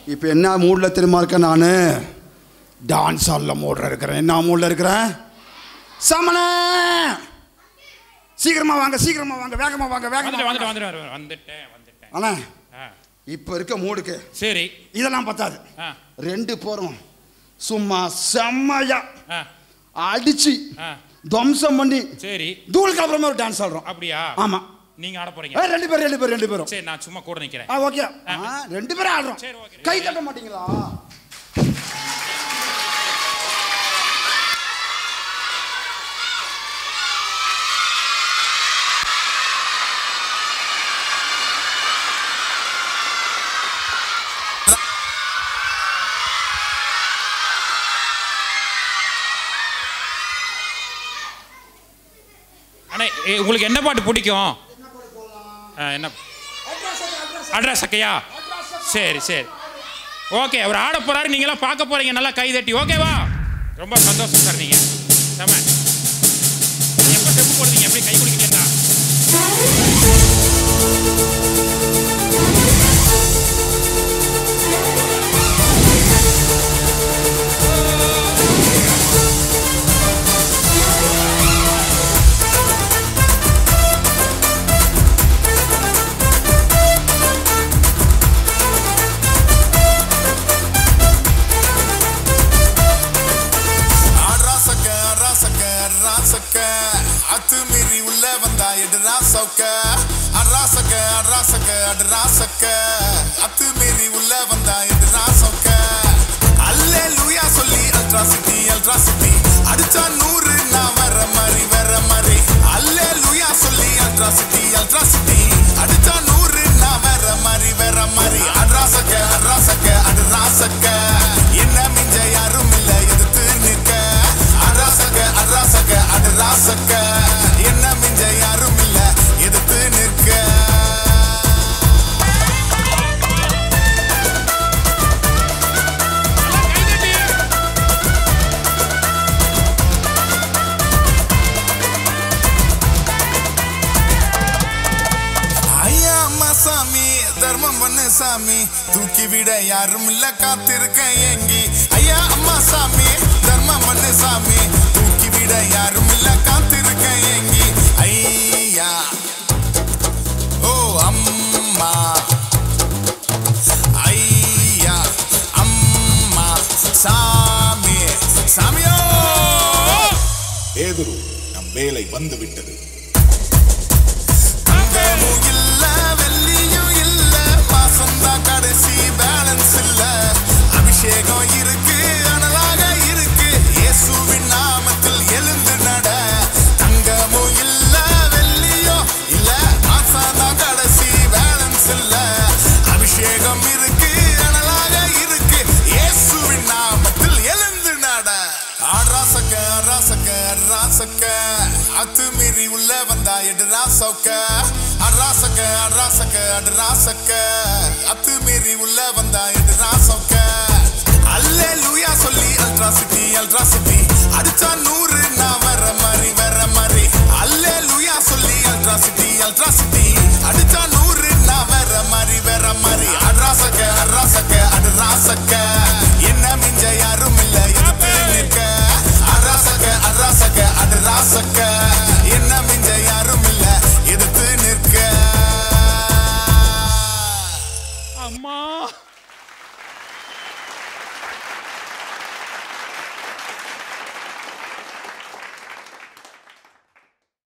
இப்போ என்ன மூடில் தெரியுமா இருக்கேன் நான் டான்ஸ் ஆடில் மூடில் இருக்கிறேன் என்ன மூடில் இருக்கிறேன் சமண சீக்கிரமா வாங்க சீக்கிரமா வாங்க வேகமா வாங்க வந்துட்டு வேகமா வந்துட்டு வாங்க வந்துட்டு வந்துட்டேன் வந்துட்டேன் அண்ணா ஆ இப்போ இருக்க மூடுக்கு சரி இதெல்லாம் பத்தாது ஆ ரெண்டு போறோம் சும்மா செம்மையா ஆ அடிச்சு ஆ துவம்சம் பண்ணி சரி தூளுக்கு அப்புறமா ஒரு டான்ஸ் ஆடுறோம் அப்படியா ஆமா நீங்க ஆட போறீங்க ஏ, ரெண்டு பேரும் ரெண்டு பேரும் ரெண்டு பேரும் சரி நான் சும்மா கூட நிக்கிறேன் ஆ ஓகே ஆ ரெண்டு பேரும் ஆடுறோம் சரி, okay. கை தட்ட மாட்டீங்களா அண்ணே ஏ, உங்களுக்கு என்ன பாட்டு பிடிக்கும் ஆ, என்ன அட்ரஸ் சக்கையா சரி சரி ஓகே அவர் ஆட போறாரு நீங்களாம் பார்க்க போறீங்க நல்லா கை தட்டி ஓகேவா ரொம்ப சந்தோஷம் சார் நீங்க செம எப்போ ஸ்டெப் போடுவீங்க எப்படி கை குடிக்கிறீங்களா ஆட்ராசக்க ஆட்ராசக்க ஆட்ராசக்க அத்துமீறி உள்ள வந்தா எடுறா சௌக்க ஆட்ராசக்க ஆட்ராசக்க ஆட்ராசக்க அத்துமீறி உள்ள வந்தா எடுறா சௌக்க அல்லே லூயா சொல்லி அல்ட்ராசிட்டி அல்ட்ராசிட்டி அடிச்சா நூறு நான் வர மாதிரி வர மாதிரி அல்லே லூயா சொல்லி அல்ட்ராசிட்டி அல்ட்ராசிட்டி அடிச்சா நூறு நான் வர மாதிரி வர மாதிரி அட்ராசக்க அட்ராசக்க அட்ராசக்க என்ன மிஞ்ச யாரும் இல்ல எதிர்த்து நிற்க அட்ராசக்க அட்ராசக்க அட்ராசக்க என்ன மிஞ்ச யாரும் இல்ல எதிர்த்து நிற்க நல்லா கை தட்டி ஐயா அம்மா சாமி தர்மம் பண்ணு சாமி தூக்கி விட யாரும் இல்ல காத்திருக்க ஏங்கி ஐயா அம்மா சாமி தர்மம் பண்ணு சாமி தூக்கி விட யாரும் இல்ல காத்திருக்க ஏங்கி ஐயா ஓ அம்மா ஐயா அம்மா சாமி சாமியோ பேதுரு நம் வேலை வந்து விட்டது தங்கமும் இல்ல வெள்ளியும் இல்ல மாசம்தான் கடைசி பேலன்ஸ் இல்ல அபிஷேகம் இருக்கு அனலாக இருக்கு இயேசுவின் நாமத்தில் எழுந்து நட தங்கமும் இல்ல வெள்ளியும் இல்ல மாசம்தான் கடைசி பேலன்ஸ் இல்ல அபிஷேகம் இருக்கு அனலாக இருக்கு இயேசுவின் நாமத்தில் எழுந்து நட ஆட்ராசக்க ஆட்ராசக்க ஆட்ராசக்க அத்துமீறி உள்ள வந்தா எடுறா சௌக்க அட்ராசக்க அட்ராசக்க அட்ராசக்க அத்துமீறி உள்ள வந்தா எடுறா சௌக்க அல்லே லூயா சொல்லி அல்ட்ராசிட்டி அல்ட்ராசிட்டி அடிச்சா நூறு நான் வர மாதிரி வர மாதிரி அல்லே லூயா சொல்லி அல்ட்ராசிட்டி அல்ட்ராசிட்டி